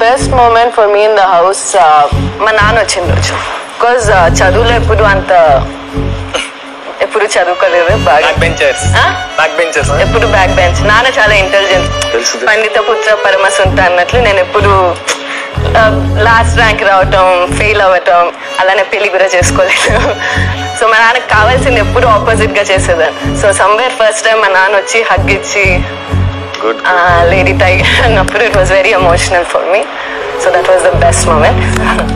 Best moment for me in the house మా నాన్న వచ్చిన రోజు బికాజ్ చదువులో ఎప్పుడు అంత ఎప్పుడు చదువుకోలేదు బాగా బ్యాక్ బెంచర్స్ ఆ? బ్యాక్ బెంచర్స్ ఎప్పుడు బ్యాక్ బెంచ్ నాన్న చాలా ఇంటెలిజెంట్ తెలుసు. పండిత పుత్ర పరమసుంత అన్నట్లు నేను ఎప్పుడు లాస్ట్ ర్యాంక్ రావటం ఫెయిల్ అవ్వటం అలానే పెళ్లి కూడా చేసుకోలేదు సో మా నాన్నకి కావాల్సింది ఎప్పుడు ఆపోజిట్ గా చేసేదాన్ని సో సమ్వేర్ ఫస్ట్ టైం మా నాన్న వచ్చి హగ్ ఇచ్చి గుడ్ లేడీ టైగర్ అన్నప్పుడు it was very emotional for me so that was the best moment